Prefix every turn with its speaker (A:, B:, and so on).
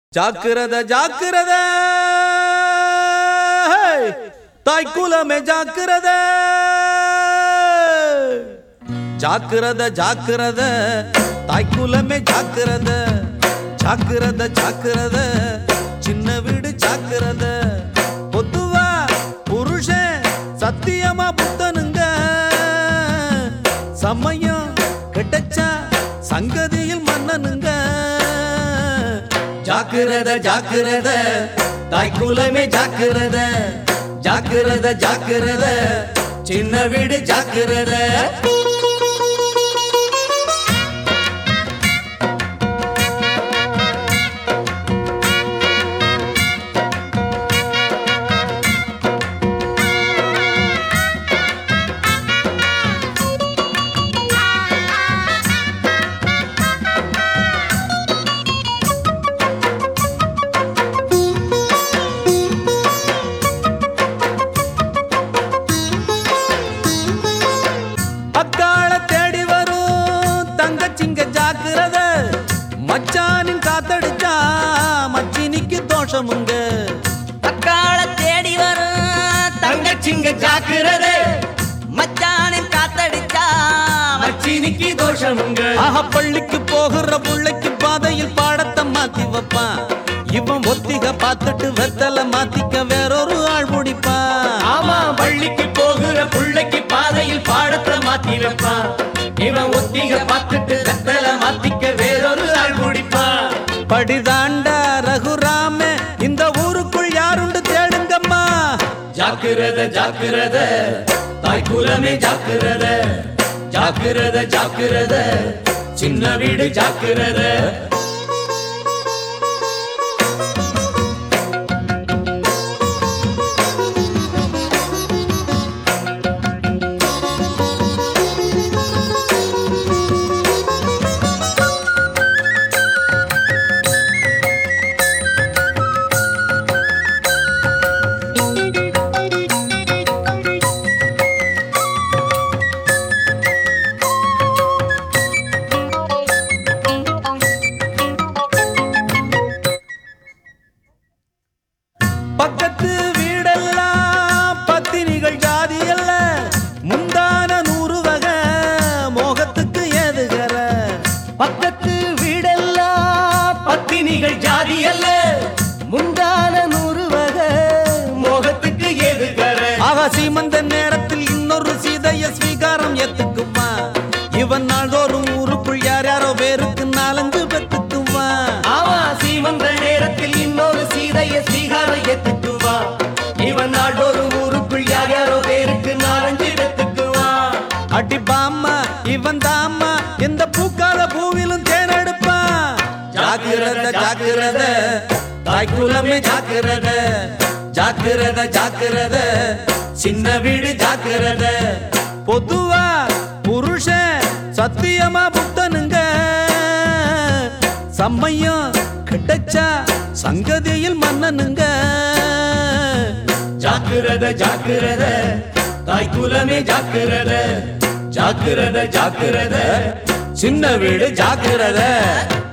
A: ஜாக்கிரத ஜாக்கிரத தாய்க்குலமே ஜாக்கிரத ஜாக்கிரத ஜாக்கிரத தாய்க்குலமே ஜாக்கிரத ஜாக்கிரத ஜாக்கிரத சின்ன வீடு ஜாக்கிரத பொதுவா புருஷன் சத்தியமா புத்தனுங்க சமயம் கிடைச்சா சங்கதியில் மன்னனுங்க ஜாக்கிரத ஜாக்கிரத தாய்க்குலமே ஜாக்கிரத ஜாக்கிரத ஜாக்கிரத சின்ன வீடு ஜாக்கிரத அக்காள தேடி வரும் தங்கச்சிங்க ஜாக்கிரத மச்சானின் காத்தடிச்சா மச்சினிக்கு தோஷமுங்க
B: அக்காள தேடி வரும்
A: தங்கச்சிங்க ஜாக்கிரதை
B: மச்சானின் காத்தடிச்சா
A: மச்சினிக்கு தோஷமுங்க ஆஹா பள்ளிக்கு போகிற புள்ளைக்கு பாதையில் பாடத்தை மாத்தி வைப்பான் இவன் ஒத்திக பார்த்துட்டு வெத்தலை மாத்திக்க வேறொரு ஆள் முடிப்பான்
C: ஆமா பள்ளிக்கு போகிற புள்ளைக்கு பாதையில் பாடத்தை மாத்தி வைப்பான் இவன் ஒத்திக பார்த்துட்டு கத்தல மாத்திக்க வேறொரு ஆள் குடிப்பான்
A: படிதாண்டா ரகுராம இந்த ஊருக்குள் யாருண்டு தேடுங்கம்மா
C: ஜாக்கிரத ஜாக்கிரத தாய் குலமே ஜாக்கிரத ஜாக்கிரத ஜாக்கிரத சின்ன வீடு ஜாக்கிரத
A: பக்கத்து வீடெல்லாம் பத்தினிகள் ஜாதி அல்ல முந்தான நூறு வகை மோகத்துக்கு ஏதுகர
B: பக்கத்து வீடெல்லாம்
C: பத்தினிகள் ஜாதி அல்ல
B: முந்தான நூறு வகை
C: மோகத்துக்கு ஏதுகர
A: ஆகா சீமந்த நேரத்தில் இன்னொரு சீதைய ஸ்வீகாரம் ஏத்துக்குமா இவன் நாள்தோறும் ஊருக்குள் யார் யாரோ பேருக்கு நாலஞ்சு பெத்துக்குவான்
C: ஆமா சீமந்த நேரத்தில் இன்னொரு சீதைய ஸ்ரீகாரம் ஏத்துக்குவா இவன் நாடொரு ஊருக்குள் யார் யாரோ பேருக்கு நாலஞ்சு வெத்துக்குவான்
A: அடி பாம்மா இவன் தாம்மா இந்த பூக்கால பூவிலும் தேனெடுப்பான் ஜாக்கிரத ஜாக்கிரத தாய்க்குலமே ஜாக்கிரத ஜாக்கிரத ஜாக்கிரத சின்ன வீடு ஜாக்கிரத பொதுவா புருஷன் சத்தியமா புத்தனுங்க சமயம் கிடைச்சா சங்கதியில் மன்னனுங்க
C: ஜாக்கிரத ஜாக்கிரத தாய் குலமே ஜாக்கிரத ஜாக்கிரத ஜாக்கிரத
A: சின்ன வீடு ஜாக்கிரத